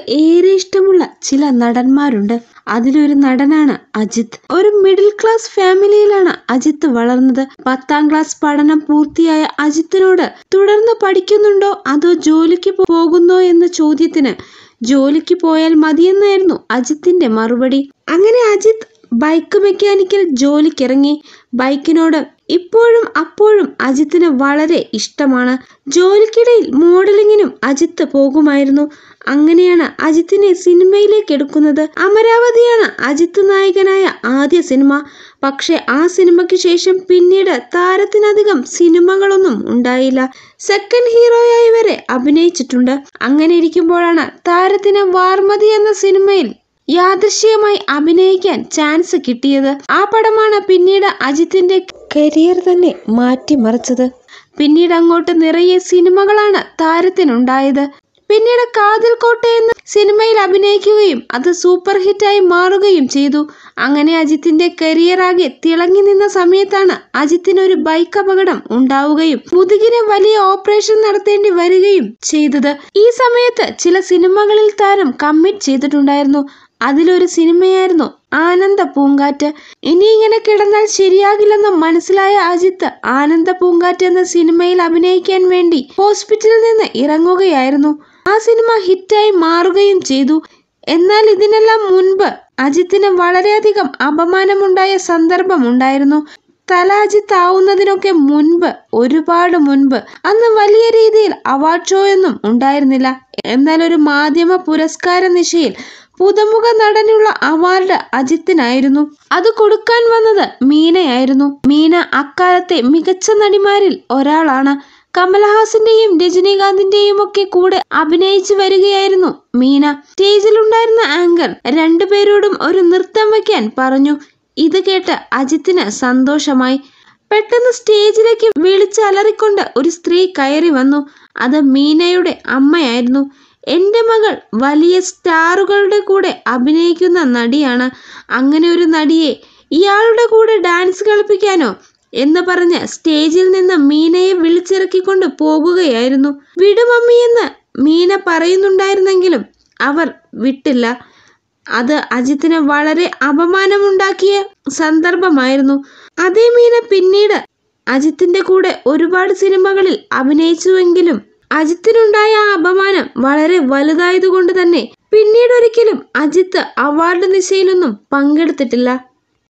ഏറെ ഇഷ്ടമുള്ള ചില നടന്മാരുണ്ട് അതിലൊരു നടനാണ് അജിത്ത് ഒരു മിഡിൽ ക്ലാസ് ഫാമിലിയിലാണ് അജിത്ത് വളർന്നത് പത്താം ക്ലാസ് പഠനം പൂർത്തിയായ അജിത്തിനോട് തുടർന്ന് പഠിക്കുന്നുണ്ടോ അതോ ജോലിക്ക് പോകുന്നോ എന്ന ചോദ്യത്തിന് ജോലിക്ക് പോയാൽ മതിയെന്നായിരുന്നു അജിത്തിന്റെ മറുപടി അങ്ങനെ അജിത്ത് ബൈക്ക് മെക്കാനിക്കൽ ജോലിക്കിറങ്ങി ബൈക്കിനോട് ഇപ്പോഴും അപ്പോഴും അജിത്തിന് വളരെ ഇഷ്ടമാണ് ജോലിക്കിടയിൽ മോഡലിങ്ങിനും അജിത്ത് പോകുമായിരുന്നു അങ്ങനെയാണ് അജിത്തിനെ സിനിമയിലേക്ക് എടുക്കുന്നത് അമരാവതിയാണ് അജിത്ത് നായകനായ ആദ്യ സിനിമ പക്ഷെ ആ സിനിമയ്ക്ക് ശേഷം പിന്നീട് താരത്തിനധികം സിനിമകളൊന്നും ഉണ്ടായില്ല സെക്കൻഡ് ഹീറോയായി വരെ അഭിനയിച്ചിട്ടുണ്ട് അങ്ങനെ ഇരിക്കുമ്പോഴാണ് താരത്തിന് വാർമതി എന്ന സിനിമയിൽ യാദൃശ്യമായി അഭിനയിക്കാൻ ചാൻസ് കിട്ടിയത് ആ പടമാണ് പിന്നീട് അജിത്തിന്റെ കരിയർ തന്നെ മാറ്റിമറിച്ചത് പിന്നീട് അങ്ങോട്ട് നിറയെ സിനിമകളാണ് താരത്തിനുണ്ടായത് പിന്നീട് കാതിൽ കോട്ട എന്ന സിനിമയിൽ അഭിനയിക്കുകയും അത് സൂപ്പർ ഹിറ്റായി മാറുകയും ചെയ്തു അങ്ങനെ അജിത്തിന്റെ കരിയർ ആകെ തിളങ്ങി നിന്ന സമയത്താണ് അജിത്തിന് ഒരു ബൈക്ക് അപകടം ഉണ്ടാവുകയും മുതുകിന് വലിയ ഓപ്പറേഷൻ നടത്തേണ്ടി വരികയും ചെയ്തത് ഈ സമയത്ത് ചില സിനിമകളിൽ താരം കമ്മിറ്റ് ചെയ്തിട്ടുണ്ടായിരുന്നു അതിലൊരു സിനിമയായിരുന്നു ആനന്ദ പൂങ്കാറ്റ് ഇനി ഇങ്ങനെ കിടന്നാൽ ശരിയാകില്ലെന്ന് മനസ്സിലായ അജിത്ത് ആനന്ദ പൂങ്കാറ്റ് എന്ന സിനിമയിൽ അഭിനയിക്കാൻ വേണ്ടി ഹോസ്പിറ്റലിൽ നിന്ന് ഇറങ്ങുകയായിരുന്നു ആ സിനിമ ഹിറ്റായി മാറുകയും ചെയ്തു എന്നാൽ ഇതിനെല്ലാം മുൻപ് അജിത്തിന് വളരെയധികം അപമാനമുണ്ടായ സന്ദർഭമുണ്ടായിരുന്നു തല അജിത്താവുന്നതിനൊക്കെ മുൻപ് ഒരുപാട് മുൻപ് അന്ന് വലിയ രീതിയിൽ അവാർഡ് ഷോ ഒന്നും ഉണ്ടായിരുന്നില്ല എന്നാൽ ഒരു മാധ്യമ പുരസ്കാര നിശയിൽ പുതുമുഖ നടനുള്ള അവാർഡ് അജിത്തിനായിരുന്നു അത് കൊടുക്കാൻ വന്നത് മീനയായിരുന്നു മീന അക്കാലത്തെ മികച്ച നടിമാരിൽ ഒരാളാണ് കമലഹാസന്റെയും രജനീകാന്തിന്റെയും ഒക്കെ കൂടെ അഭിനയിച്ചു വരികയായിരുന്നു മീന സ്റ്റേജിലുണ്ടായിരുന്ന ആങ്കർ രണ്ടുപേരോടും ഒരു നൃത്തം വയ്ക്കാൻ പറഞ്ഞു ഇത് കേട്ട് അജിത്തിന് സന്തോഷമായി പെട്ടെന്ന് സ്റ്റേജിലേക്ക് വിളിച്ചലറിക്കൊണ്ട് ഒരു സ്ത്രീ കയറി വന്നു അത് മീനയുടെ അമ്മയായിരുന്നു എൻ്റെ മകൾ വലിയ സ്റ്റാറുകളുടെ കൂടെ അഭിനയിക്കുന്ന നടിയാണ് അങ്ങനെ ഒരു നടിയെ ഇയാളുടെ കൂടെ ഡാൻസ് കളിപ്പിക്കാനോ എന്ന് പറഞ്ഞ് സ്റ്റേജിൽ നിന്ന് മീനയെ വിളിച്ചിറക്കിക്കൊണ്ട് പോകുകയായിരുന്നു വിടുമമ്മിയെന്ന് മീന പറയുന്നുണ്ടായിരുന്നെങ്കിലും അവർ വിട്ടില്ല അത് അജിത്തിന് വളരെ അപമാനമുണ്ടാക്കിയ സന്ദർഭമായിരുന്നു അതേ മീന പിന്നീട് അജിത്തിന്റെ കൂടെ ഒരുപാട് സിനിമകളിൽ അഭിനയിച്ചുവെങ്കിലും അജിത്തിനുണ്ടായ ആ അപമാനം വളരെ വലുതായതുകൊണ്ട് തന്നെ പിന്നീട് ഒരിക്കലും അജിത്ത് അവാർഡ് നിശയിലൊന്നും പങ്കെടുത്തിട്ടില്ല